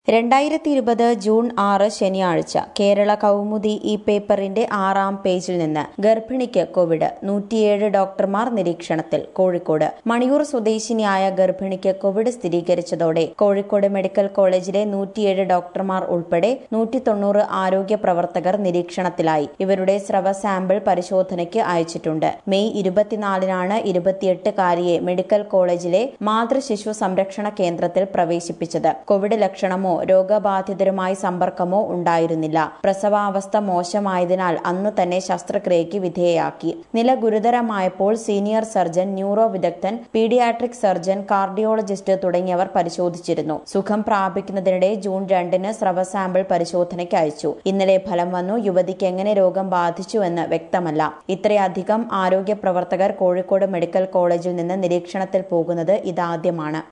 രണ്ടായിരത്തി ഇരുപത് ജൂൺ ആറ് ശനിയാഴ്ച കേരള കൗമുദി ഈ പേപ്പറിന്റെ ആറാം പേജിൽ നിന്ന് ഗർഭിണിക്ക് കോവിഡ് നൂറ്റിയേഴ് ഡോക്ടർമാർ നിരീക്ഷണത്തിൽ കോഴിക്കോട് മണിയൂർ സ്വദേശിനിയായ ഗർഭിണിക്ക് കോവിഡ് സ്ഥിരീകരിച്ചതോടെ കോഴിക്കോട് മെഡിക്കൽ കോളേജിലെ നൂറ്റിയേഴ് ഡോക്ടർമാർ ഉൾപ്പെടെ നൂറ്റി തൊണ്ണൂറ് ആരോഗ്യ പ്രവർത്തകർ നിരീക്ഷണത്തിലായി ഇവരുടെ സ്രവ സാമ്പിൾ പരിശോധനയ്ക്ക് അയച്ചിട്ടുണ്ട് മെയ് ഇരുപത്തിനാലിനാണ് ഇരുപത്തിയെട്ടുകാരിയെ മെഡിക്കൽ കോളേജിലെ മാതൃശിശു സംരക്ഷണ കേന്ദ്രത്തിൽ പ്രവേശിപ്പിച്ചത് കോവിഡ് ലക്ഷണമോ രോഗബാധിതരുമായി സമ്പർക്കമോ ഉണ്ടായിരുന്നില്ല പ്രസവാവസ്ഥ മോശമായതിനാൽ അന്ന് തന്നെ ശസ്ത്രക്രിയയ്ക്ക് വിധേയയാക്കി നില ഗുരുതരമായപ്പോൾ സീനിയർ സർജൻ ന്യൂറോ വിദഗ്ധൻ പീഡിയാട്രിക് സർജൻ കാർഡിയോളജിസ്റ്റ് തുടങ്ങിയവർ പരിശോധിച്ചിരുന്നു സുഖം പ്രാപിക്കുന്നതിനിടെ ജൂൺ രണ്ടിന് സ്രവ സാമ്പിൾ പരിശോധനയ്ക്ക് അയച്ചു ഇന്നലെ ഫലം വന്നു യുവതിക്ക് എങ്ങനെ രോഗം ബാധിച്ചുവെന്ന് വ്യക്തമല്ല ഇത്രയധികം ആരോഗ്യ പ്രവർത്തകർ കോഴിക്കോട് മെഡിക്കൽ കോളേജിൽ നിന്ന് നിരീക്ഷണത്തിൽ പോകുന്നത് ഇതാദ്യമാണ്